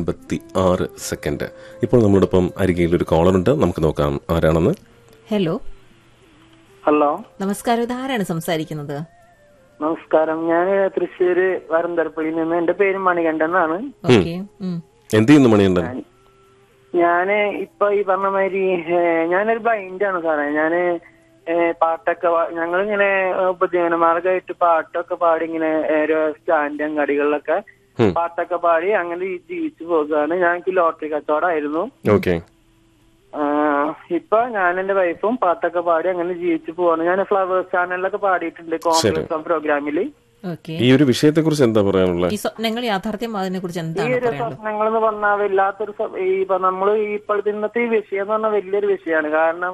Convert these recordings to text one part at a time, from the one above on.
അൻപത്തി ആറ് സെക്കൻഡ് ഇപ്പോൾ നമ്മളോടൊപ്പം അരികയിൽ ഒരു കോളറുണ്ട് നമുക്ക് നോക്കാം ആരാണെന്ന് ഹലോ ഹലോ നമസ്കാരം ഇത് ആരാണ് സംസാരിക്കുന്നത് നമസ്കാരം ഞാൻ തൃശ്ശൂര് വരന്തരപ്പള്ളിയിൽ നിന്ന് എന്റെ പേര് മണികണ്ഠൻ എന്നാണ് ഓക്കെ എന്ത് ചെയ്യുന്നു മണിയുണ്ടൻ ഞാന് ഇപ്പൊ ഈ പറഞ്ഞ മാതിരി ഏഹ്, ഞാനൊരു ബ്ലൈൻഡ് ആണ് സാറേ ഞാന് ഏഹ്, പാട്ടൊക്കെ പാ- ഞങ്ങളിങ്ങനെ ഏഹ്, ഉപജീവനമാർഗമായിട്ട് പാട്ടൊക്കെ പാടി ഇങ്ങനെ ഓരോ സ്റ്റാൻഡ് അങ്ങാടികളിലൊക്കെ ഉം. പാട്ടൊക്കെ പാടി അങ്ങനെ ജീ- ജീവിച്ചു പോകുകയാണ് ഞങ്ങൾക്ക് ലോട്ടറി കച്ചവടമായിരുന്നു ഓക്കെ ആഹ്, ഇപ്പൊ ഞാൻ എന്റെ വൈഫും പാട്ടൊക്കെ പാടി അങ്ങനെ ജീവിച്ചു പോവാണ് ഞാൻ ഫ്ലവേഴ്സ് ചാനലിലൊക്കെ പാടിയിട്ടുണ്ട് കോൺഗ്രസ് പ്രോഗ്രാമില് ഓക്കെ ഈ ഒരു വിഷയത്തെ കുറിച്ച് എന്താ പറയാനുള്ളത് ഈ സ്വപ്നങ്ങൾ യാഥാർത്ഥ്യം അതിനെ കുറിച്ച് ഈ എന്താണ് ഒരു പറയാനുള്ളത് സ്വപ്നങ്ങൾ എന്ന് പറഞ്ഞാൽ വല്ലാത്തൊരു സ്വ- ഈ ഇപ്പൊ നമ്മള് ഈ ഇപ്പോഴത്തെ ഇന്നത്തെ ഈ വിഷയം എന്ന് പറഞ്ഞാൽ വലിയൊരു വിഷയമാണ് കാരണം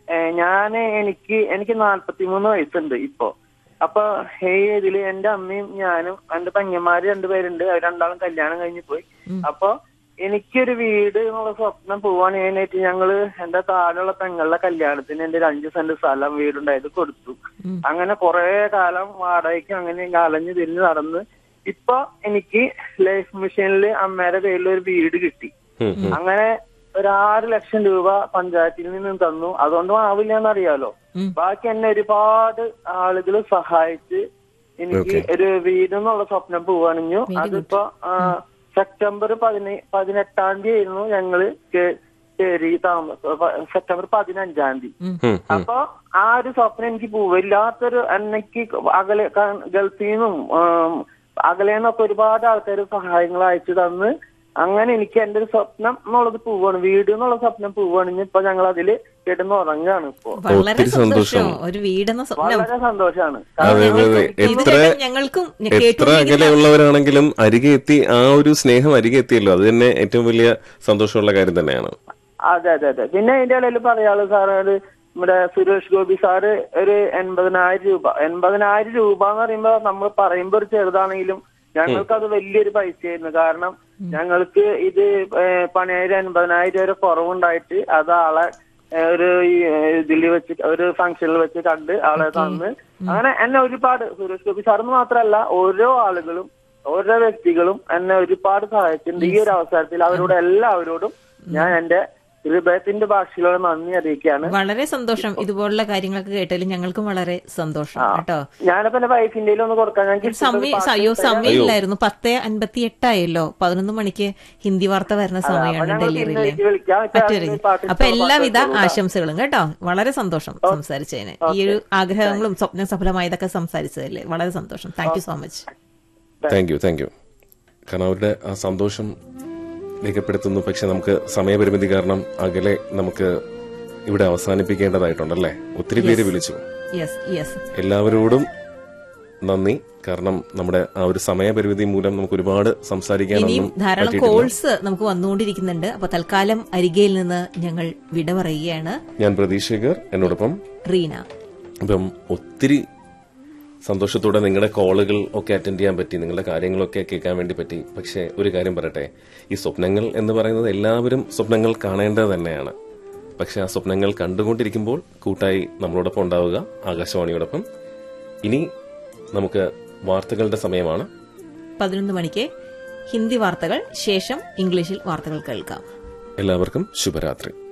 ഞാൻ എനിക്ക് എനിക്ക് നാല്പത്തിമൂന്ന് വയസ്സുണ്ട് ഇപ്പൊ അപ്പൊ ഈ ഇതില് എന്റെ അമ്മയും ഞാനും എന്റെ പെങ്ങന്മാര് രണ്ടുപേരുണ്ട് അവർ രണ്ടാളും കല്യാണം കഴിഞ്ഞു പോയി അപ്പൊ എനിക്കൊരു വീട് എന്നുള്ള സ്വപ്നം പോവാൻ ഞാനായിട്ട് ഞങ്ങള് എന്റെ താഴെയുള്ള പെങ്ങളുടെ കല്യാണത്തിന് എന്റെ ഒരു അഞ്ച് സെന്റ് സ്ഥലം വീടുണ്ടായത് കൊടുത്തു അങ്ങനെ കുറെ കാലം വാടകയ്ക്ക് അങ്ങനെ അലഞ്ഞു തിരിഞ്ഞ് നടന്ന് ഇപ്പൊ എനിക്ക് ലൈഫ് മിഷനിൽ അമ്മയുടെ പേരിൽ ഒരു വീട് കിട്ടി ഉം, ഉം. അങ്ങനെ ഒരു ആറ് ലക്ഷം രൂപ പഞ്ചായത്തിൽ നിന്ന് തന്നു അതുകൊണ്ടും ആവില്ല എന്നറിയാലോ ഉം. ബാക്കി എന്നെ ഒരുപാട് ആളുകൾ സഹായിച്ച് എനിക്ക് ഒരു വീട് എന്നുള്ള സ്വപ്നം പോവാണിഞ്ഞു അതിപ്പോ ആ, സെപ്റ്റംബർ പതിന പതിനെട്ടാം തീയതി ആയിരുന്നു ഞങ്ങള് കേ- കേറി താമസം പ- സെപ്റ്റംബർ പതിനഞ്ചാം തീയതി ഉം. ഉം, ഉം. അപ്പൊ ആ ഒരു സ്വപ്നം എനിക്ക് പോവില്ലാത്തൊരു എനിക്ക് അകലെ ക- ഗൾഫിൽ നിന്നും ആം, അകലെ നിന്നൊക്കെ ഒരുപാട് ആൾക്കാർ സഹായങ്ങൾ അയച്ചു തന്ന് അങ്ങനെ എനിക്ക് എന്റെ ഒരു സ്വപ്നം എന്നുള്ളത് പോവാണ് വീട് എന്നുള്ള സ്വപ്നം പോവാണെങ്കിൽ ഇപ്പൊ ഞങ്ങൾ അതില് കിടന്ന് ഉറങ്ങാണ് ഇപ്പൊ വളരെ ഒത്തിരി സന്തോഷം. സന്തോഷം ഒരു വീടെന്ന സ്വപ്നം വളരെ സന്തോഷാണ് അതെ അതെ അതെ ഇത് എത്ര കേട്ടാൽ ഞങ്ങൾക്കും എത്ര കേട്ടുകൊണ്ടിരിക്കുന്ന അകലെയുള്ളവരാണെങ്കിലും അരികെ എത്തി ആ ഒരു സ്നേഹം അരികെ എത്തിയല്ലോ അത് തന്നെ ഏറ്റവും വലിയ സന്തോഷമുള്ള കാര്യം തന്നെയാണ് അതെ അതെ അതെ പിന്നെ അതിന്റെ ഇടയിൽ പറയാള് സാറ് ഒരു നമ്മുടെ സുരേഷ് ഗോപി സാറ് ഒരു എൺപതിനായിരം രൂപ എൺപതിനായിരം രൂപ എന്ന് പറയുമ്പോ നമ്മൾ പറയുമ്പോ ഒരു ചെറുതാണെങ്കിലും ഞങ്ങൾക്ക് അത് വലിയൊരു പൈസയായിരുന്നു കാരണം ഞങ്ങൾക്ക് ഇത് ഏഹ്, പണിയായിരം എൺപതിനായിരം വരെ കുറവുണ്ടായിട്ട് അത് ആളെ ഏഹ്, ഒരു ഈ, ഏഹ്, ഇതിൽ വെച്ച് ഒരു ഫംഗ്ഷനിൽ വെച്ച് കണ്ട് ആളെ തന്ന് അങ്ങനെ എന്നെ ഒരുപാട് സുരേഷ് ഗോപി സാറിന് മാത്രമല്ല ഓരോ ആളുകളും ഓരോ വ്യക്തികളും എന്നെ ഒരുപാട് സഹായിച്ചിട്ടുണ്ട് ഈ ഒരു അവസരത്തിൽ അവരോട് എല്ലാവരോടും ഞാൻ എന്റെ ഹൃദയത്തിന്റെ ഭാഷയിലൂടെ നന്ദി അറിയിക്കുകയാണ് വളരെ സന്തോഷം ഇതുപോലുള്ള കാര്യങ്ങളൊക്കെ കേട്ടാലും ഞങ്ങൾക്കും വളരെ സന്തോഷം കേട്ടോ ഞാനിപ്പോ എന്റെ വൈഫിന്റെ ഒന്ന് കൊടുക്കാൻ ഞങ്ങൾക്ക് സമയം അയ്യോ സമയമില്ലായിരുന്നു പത്ത് അൻപത്തി എട്ടായല്ലോ പതിനൊന്ന് മണിക്ക് ഹിന്ദി വാർത്ത വരുന്ന സമയമാണ് ഞങ്ങൾ ഡൽഹിയിലെ ഇന്നേക്ക് വിളിക്കാം. ഇപ്പൊ മറ്റൊരു അതിന് പാട്ട് അപ്പൊ ഇഷ്ടമുള്ള എല്ലാവിധ പാട്ട് കേൾക്കാം. ആശംസകളും കേട്ടോ വളരെ സന്തോഷം സംസാരിച്ചതിന് ഈ ഒരു ആഗ്രഹങ്ങളും സ്വപ്ന സഫലമായതൊക്കെ സംസാരിച്ചതല്ലേ വളരെ സന്തോഷം thank you so much thank you thank you കാരണം അവരുടെ ആ സന്തോഷം രേഖപ്പെടുത്തുന്നു പക്ഷെ നമുക്ക് സമയപരിമിതി കാരണം അകലെ നമുക്ക് ഇവിടെ അവസാനിപ്പിക്കേണ്ടതായിട്ടുണ്ടല്ലേ ഒത്തിരി പേര് വിളിച്ചു യെസ് യെസ് എല്ലാവരോടും നന്ദി കാരണം നമ്മുടെ ആ ഒരു സമയപരിമിതി മൂലം നമുക്ക് ഒരുപാട് ഇനിയും സംസാരിക്കാനൊന്നും ധാരാളം പറ്റിയിട്ടില്ല കോൾസ് നമുക്ക് വന്നുകൊണ്ടിരിക്കുന്നുണ്ട് അപ്പൊ തൽക്കാലം അരികയിൽ നിന്ന് ഞങ്ങൾ വിട പറയുകയാണ് ഞാൻ പ്രതീഷ് ശേഖർ എന്നോടൊപ്പം റീന ഇപ്പം ഒത്തിരി സന്തോഷത്തോടെ നിങ്ങളുടെ കോളുകൾ ഒക്കെ അറ്റൻഡ് ചെയ്യാൻ പറ്റി നിങ്ങളുടെ കാര്യങ്ങളൊക്കെ കേൾക്കാൻ വേണ്ടി പറ്റി പക്ഷെ ഒരു കാര്യം പറയട്ടെ ഈ സ്വപ്നങ്ങൾ എന്ന് പറയുന്നത് എല്ലാവരും സ്വപ്നങ്ങൾ കാണേണ്ടത് തന്നെയാണ് പക്ഷെ ആ സ്വപ്നങ്ങൾ കണ്ടുകൊണ്ടിരിക്കുമ്പോൾ കൂട്ടായി നമ്മളോടൊപ്പം ഉണ്ടാവുക ആകാശവാണിയോടൊപ്പം ഇനി നമുക്ക് വാർത്തകളുടെ സമയമാണ് പതിനൊന്ന് മണിക്ക് ഹിന്ദി വാർത്തകൾ ശേഷം ഇംഗ്ലീഷിൽ വാർത്തകൾ കേൾക്കാം എല്ലാവർക്കും ശുഭരാത്രി